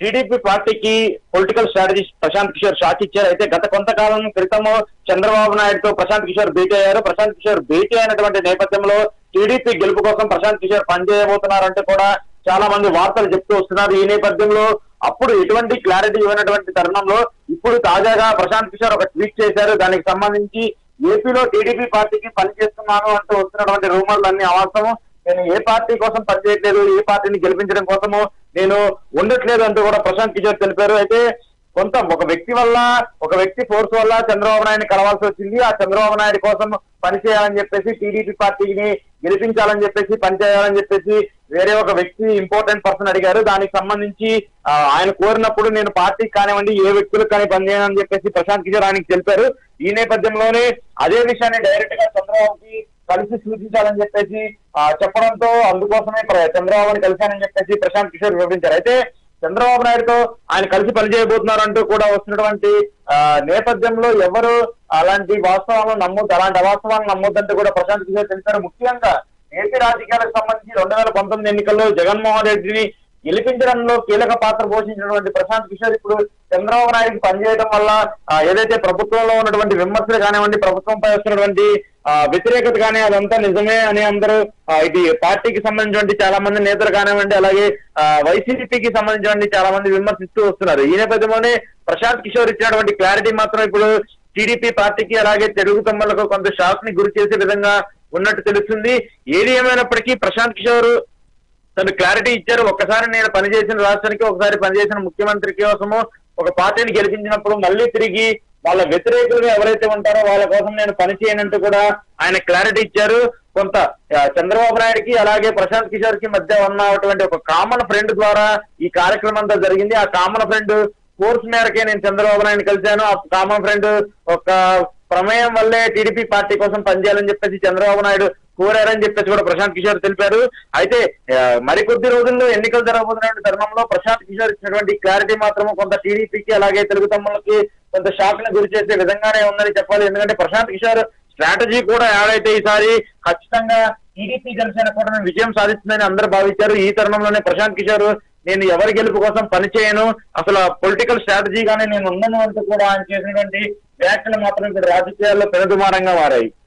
TDP పార్టీకి political strategy Prashant Kishor shock ఇచ్చారు అయితే గత కొంతకాలం క్రితము చంద్రబాబు నాయుడుతో ప్రశాంత్ కిషోర్ భేటీ అయ్యారు ప్రశాంత్ కిషోర్ భేటీ అయినటువంటి నేపథ్యంలో టీడీపీ గెలుపు కోసం ప్రశాంత్ కిషోర్ పనిచేయబోతున్నారంటే కూడా చాలా మంది వార్తలు చెప్తూ వస్తున్నారు ఈ నేపథ్యంలో అప్పుడు ఎటువంటి క్లారిటీ ఇవ్వనటువంటి తరుణంలో ఇప్పుడు తాజాగా ప్రశాంత్ కిషోర్ ఒక ట్వీట్ చేశారు దానికి సంబంధించి ఏపీలో టీడీపీ పార్టీకి పనిచేస్తున్నాను అంటూ వస్తున్నటువంటి రూమర్లు అన్ని అవాస్తవం నేను ఏ పార్టీ కోసం పనిచేయట్లేదు ఏ పార్టీని గెలిపించడం కోసము నేను ఉండట్లేదు అంటూ కూడా ప్రశాంత్ కిషోర్ తెలిపారు అయితే కొంత ఒక వ్యక్తి వల్ల ఒక వ్యక్తి ఫోర్స్ వల్ల చంద్రబాబు నాయుడిని కలవాల్సి వచ్చింది ఆ చంద్రబాబు నాయుడు కోసం పనిచేయాలని చెప్పేసి టీడీపీ పార్టీని గెలిపించాలని చెప్పేసి పనిచేయాలని చెప్పేసి వేరే ఒక వ్యక్తి ఇంపార్టెంట్ పర్సన్ అడిగారు దానికి సంబంధించి ఆ, ఆయన కోరినప్పుడు నేను పార్టీకి కానివ్వండి ఏ వ్యక్తులకు కానీ పనిచేయాలని చెప్పేసి ప్రశాంత్ కిషోర్ ఆయనకి తెలిపారు ఈ నేపథ్యంలోనే అదే విషయాన్ని డైరెక్ట్ గా చంద్రబాబుకి కలిసి సూచించాలని చెప్పేసి ఆ, చెప్పడంతో అందుకోసమే ప్ర- చంద్రబాబుని కలిశానని చెప్పేసి ప్రశాంత్ కిషోర్ వివరించారు అయితే చంద్రబాబు నాయుడుతో ఆయన కలిసి పనిచేయబోతున్నారు అంటూ కూడా వస్తున్నటువంటి ఆ, నేపథ్యంలో ఎవరు అలాంటి వాస్తవాలను నమ్మొద్దు అలాంటి అవాస్తవాలను నమ్మొద్దంటూ కూడా ప్రశాంత్ కిషోర్ తెలిపారు ముఖ్యంగా ఏపీ రాజకీయాలకు సంబంధించి రెండు వేల పంతొమ్మిది ఎన్నికల్లో జగన్మోహన్ రెడ్డిని గెలిపించడంలో కీలక పాత్ర పోషించినటువంటి ప్రశాంత్ కిషోర్ ఇప్పుడు చంద్రబాబు నాయుడుకి పనిచేయడం వల్ల ఆ, ఏదైతే ప్రభుత్వంలో ఉన్నటువంటి విమర్శలు కానివ్వండి ప్రభుత్వంపై వస్తున్నటువంటి ఆ, వ్యతిరేకత కానీ అదంతా నిజమే అని అందరూ ఆ, ఇది పార్టీకి సంబంధించినటువంటి చాలా మంది నేతలు కానివ్వండి అలాగే ఆ, వైసీపీకి సంబంధించినటువంటి చాలా మంది విమర్శిస్తూ వస్తున్నారు ఈ నేపథ్యంలోనే ప్రశాంత్ కిషోర్ ఇచ్చినటువంటి క్లారిటీ మాత్రం ఇప్పుడు టీడీపీ పార్టీకి అలాగే తెలుగు తమ్ములకు కొంత షాక్ ని గురి చేసే విధంగా ఉన్నట్టు తెలుస్తుంది ఏది ఏమైనప్పటికీ ప్రశాంత్ కిషోర్ తను క్లారిటీ ఇచ్చారు ఒక్కసారి నేను పనిచేసిన రాష్ట్రానికి ఒకసారి పనిచేసిన ముఖ్యమంత్రి కోసము ఒక పార్టీని గెలిపించినప్పుడు మళ్ళీ తిరిగి వాళ్ళ వ్యతిరేకులుగా ఎవరైతే ఉంటారో వాళ్ళ కోసం నేను పని చేయనంటూ కూడా ఆయన క్లారిటీ ఇచ్చారు కొంత ఆ, చంద్రబాబు నాయుడుకి అలాగే ప్రశాంత్ కిషోర్ కి మధ్య ఉన్నటువంటి ఒక కామన్ ఫ్రెండ్ ద్వారా ఈ కార్యక్రమం అంతా జరిగింది ఆ కామన్ ఫ్రెండ్ కోర్స్ మేరకే నేను చంద్రబాబు నాయుడు కలిశాను ఆ కామన్ ఫ్రెండ్ ఒక ప్రమేయం వల్లే టీడీపీ పార్టీ కోసం పనిచేయాలని చెప్పేసి చంద్రబాబు నాయుడు కోరారని చెప్పేసి కూడా ప్రశాంత్ కిషోర్ తెలిపారు అయితే ఆ, మరికొద్ది రోజుల్లో ఎన్నికలు జరగబోతున్న తరుణంలో ప్రశాంత్ కిషోర్ ఇచ్చినటువంటి క్లారిటీ మాత్రం కొంత టీడీపీకి అలాగే తెలుగు తమ్ములకి కొంత షాక్ ని గురి చేసే విధంగానే ఉందని చెప్పాలి ఎందుకంటే ప్రశాంత్ కిషోర్ స్ట్రాటజీ కూడా యాడ్ అయితే ఈసారి ఖచ్చితంగా టీడీపీ జనసేన కూడా విజయం సాధిస్తుందని అందరూ భావించారు ఈ తరుణంలోనే ప్రశాంత్ కిషోర్ నేను ఎవరి గెలుపు కోసం పనిచేయను అసలు పొలిటికల్ స్ట్రాటజీగానే నేను ఉండను అంటూ కూడా ఆయన చేసినటువంటి వ్యాఖ్యలు మాత్రం ఇప్పుడు రాజకీయాల్లో పెనుదుమారంగా మారాయి